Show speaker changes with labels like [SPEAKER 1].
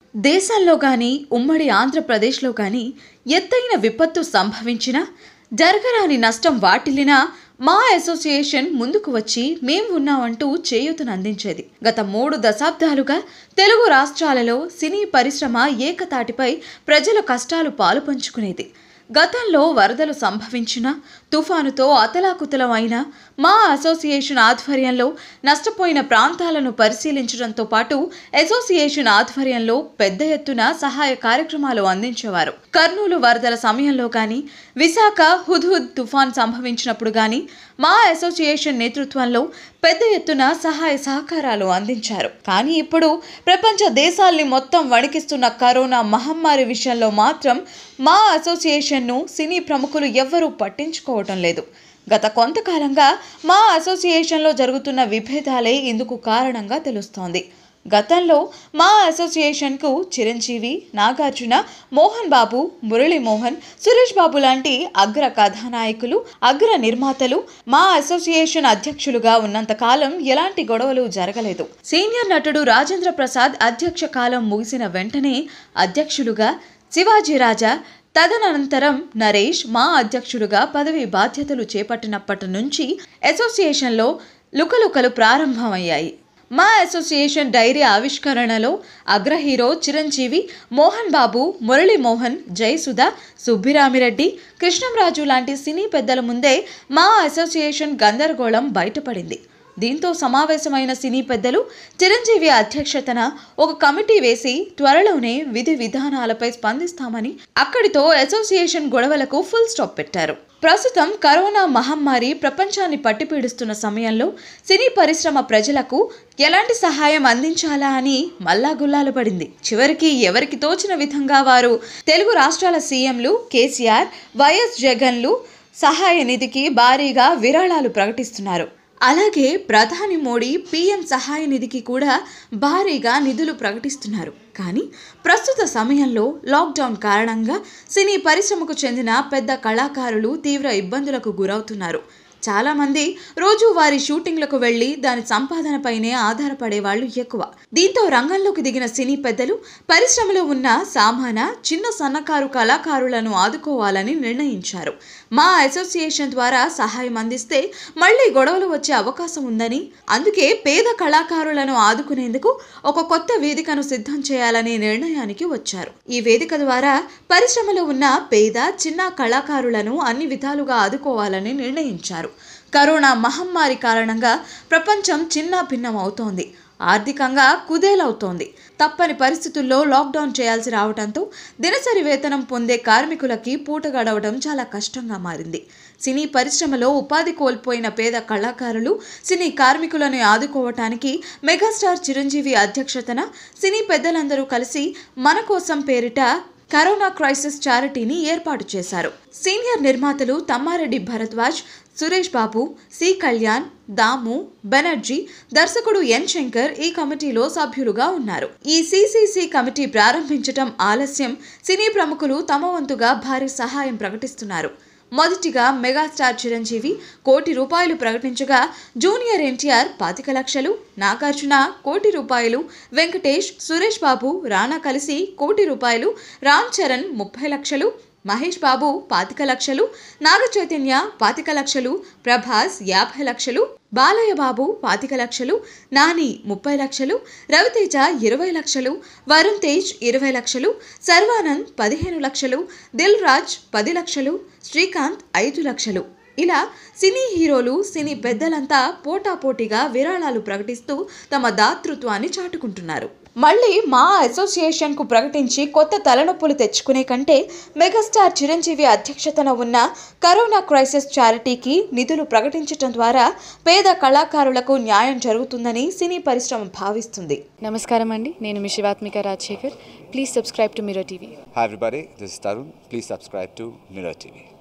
[SPEAKER 1] దేశంలో కానీ ఉమ్మడి ఆంధ్రప్రదేశ్లో కానీ ఎత్తైన విపత్తు సంభవించినా జరగరాని నష్టం వాటిల్లినా మా అసోసియేషన్ ముందుకు వచ్చి మేం ఉన్నామంటూ చేయూతను అందించేది గత మూడు దశాబ్దాలుగా తెలుగు రాష్ట్రాలలో సినీ పరిశ్రమ ఏకతాటిపై ప్రజల కష్టాలు పాలు పంచుకునేది గతంలో వరదలు సంభవించిన తుఫానుతో అతలాకుతలమైన మా అసోసియేషన్ ఆధ్వర్యంలో నష్టపోయిన ప్రాంతాలను పరిశీలించడంతో పాటు అసోసియేషన్ ఆధ్వర్యంలో పెద్ద ఎత్తున సహాయ కార్యక్రమాలు అందించేవారు కర్నూలు వరదల సమయంలో కానీ విశాఖ హుద్హుద్ తుఫాన్ సంభవించినప్పుడు కానీ మా అసోసియేషన్ నేతృత్వంలో పెద్ద ఎత్తున సహాయ సహకారాలు అందించారు కానీ ఇప్పుడు ప్రపంచ దేశాల్ని మొత్తం వణికిస్తున్న కరోనా మహమ్మారి విషయంలో మాత్రం మా అసోసియేషన్ను సినీ ప్రముఖులు ఎవ్వరూ పట్టించుకోవటం లేదు గత కొంతకాలంగా మా అసోసియేషన్లో జరుగుతున్న విభేదాలే ఇందుకు కారణంగా తెలుస్తోంది గతంలో మా అసోసియేషన్కు చిరంజీవి నాగార్జున మోహన్ బాబు మురళీమోహన్ సురేష్ బాబు లాంటి అగ్ర కథానాయకులు అగ్ర నిర్మాతలు మా అసోసియేషన్ అధ్యక్షులుగా ఉన్నంత కాలం ఎలాంటి గొడవలు జరగలేదు సీనియర్ నటుడు రాజేంద్ర ప్రసాద్ అధ్యక్ష కాలం ముగిసిన వెంటనే అధ్యక్షులుగా శివాజీ రాజా తదనంతరం నరేష్ మా అధ్యక్షుడుగా పదవి బాధ్యతలు చేపట్టినప్పటి నుంచి అసోసియేషన్లో లుకలుకలు ప్రారంభమయ్యాయి మా అసోసియేషన్ డైరీ ఆవిష్కరణలో అగ్ర హీరో చిరంజీవి మోహన్ బాబు మురళీమోహన్ జయసుధ సుబ్బిరామిరెడ్డి కృష్ణంరాజు లాంటి సినీ పెద్దల ముందే మా అసోసియేషన్ గందరగోళం బయటపడింది దీంతో సమావేశమైన సినీ పెద్దలు చిరంజీవి అధ్యక్షతన ఒక కమిటీ వేసి త్వరలోనే విధి విధానాలపై స్పందిస్తామని అక్కడితో అసోసియేషన్ గొడవలకు ఫుల్ స్టాప్ పెట్టారు ప్రస్తుతం కరోనా మహమ్మారి ప్రపంచాన్ని పట్టిపీడిస్తున్న సమయంలో సినీ పరిశ్రమ ప్రజలకు ఎలాంటి సహాయం అందించాలా అని మల్లాగుల్లాలు పడింది చివరికి ఎవరికి తోచిన విధంగా వారు తెలుగు రాష్ట్రాల సీఎంలు కేసీఆర్ వైఎస్ జగన్లు సహాయ నిధికి భారీగా విరాళాలు ప్రకటిస్తున్నారు అలాగే ప్రధాని మోడీ పీఎం సహాయ నిధికి కూడా భారీగా నిధులు ప్రకటిస్తున్నారు కానీ ప్రస్తుత సమయంలో లాక్డౌన్ కారణంగా సినీ పరిశ్రమకు చెందిన పెద్ద కళాకారులు తీవ్ర ఇబ్బందులకు గురవుతున్నారు చాలామంది రోజు వారి షూటింగ్లకు వెళ్లి దాని సంపాదనపైనే ఆధారపడే వాళ్ళు ఎక్కువ దీంతో రంగంలోకి దిగిన సినీ పెద్దలు పరిశ్రమలో ఉన్న సామాన చిన్న సన్నకారు కళాకారులను ఆదుకోవాలని నిర్ణయించారు మా అసోసియేషన్ ద్వారా సహాయం అందిస్తే మళ్ళీ గొడవలు వచ్చే అవకాశం ఉందని అందుకే పేద కళాకారులను ఆదుకునేందుకు ఒక కొత్త వేదికను సిద్ధం చేయాలనే నిర్ణయానికి వచ్చారు ఈ వేదిక ద్వారా పరిశ్రమలో ఉన్న పేద చిన్న కళాకారులను అన్ని విధాలుగా ఆదుకోవాలని నిర్ణయించారు కరోనా మహమ్మారి కారణంగా ప్రపంచం చిన్న భిన్నం అవుతోంది ఆర్థికంగా కుదేలవుతోంది తప్పని పరిస్థితుల్లో లాక్డౌన్ చేయాల్సి రావడంతో దినసరి వేతనం పొందే కార్మికులకి పూట గడవడం చాలా కష్టంగా మారింది సినీ పరిశ్రమలో ఉపాధి కోల్పోయిన పేద కళాకారులు సినీ కార్మికులను ఆదుకోవటానికి మెగాస్టార్ చిరంజీవి అధ్యక్షతన సినీ పెద్దలందరూ కలిసి మన కోసం పేరిట కరోనా క్రైసిస్ చారిటీని ఏర్పాటు చేశారు సీనియర్ నిర్మాతలు తమ్మారెడ్డి భరద్వాజ్ సురేష్ బాబు సి కళ్యాణ్ దాము బెనర్జీ దర్శకుడు ఎన్ శంకర్ ఈ కమిటీలో సభ్యులుగా ఉన్నారు ఈ సిసిసి కమిటీ ప్రారంభించటం ఆలస్యం సినీ ప్రముఖులు తమ వంతుగా భారీ సహాయం ప్రకటిస్తున్నారు మొదటిగా మెగాస్టార్ చిరంజీవి కోటి రూపాయలు ప్రకటించగా జూనియర్ ఎన్టీఆర్ పాతిక లక్షలు నాగార్జున కోటి రూపాయలు వెంకటేష్ సురేష్ బాబు రానా కలిసి కోటి రూపాయలు రామ్ చరణ్ ముప్పై లక్షలు మహేష్ బాబు పాతిక లక్షలు నాగ చైతన్య పాతిక లక్షలు ప్రభాస్ యాభై లక్షలు బాలయ్య బాబు పాతిక లక్షలు నాని ముప్పై లక్షలు రవితేజ ఇరవై లక్షలు వరుణ్ తేజ్ ఇరవై లక్షలు సర్వానంద్ పదిహేను లక్షలు దిల్ రాజ్ పది లక్షలు శ్రీకాంత్ ఐదు లక్షలు ఇలా సినీ హీరోలు సినీ పెద్దలంతా పోటాపోటీగా విరాళాలు ప్రకటిస్తూ తమ దాతృత్వాన్ని చాటుకుంటున్నారు మళ్ళీ మా అసోసియేషన్కు ప్రకటించి కొత్త తలనొప్పులు తెచ్చుకునే కంటే మెగాస్టార్ చిరంజీవి అధ్యక్షతన ఉన్న కరోనా క్రైసిస్ చారిటీకి నిధులు ప్రకటించడం ద్వారా పేద కళాకారులకు న్యాయం జరుగుతుందని సినీ పరిశ్రమ భావిస్తుంది
[SPEAKER 2] నమస్కారం అండి నేను మీ Sivatmika Rajasekhar please subscribe to Mirror TV
[SPEAKER 3] Hi everybody, this is Tarun. Please subscribe to Mirror TV.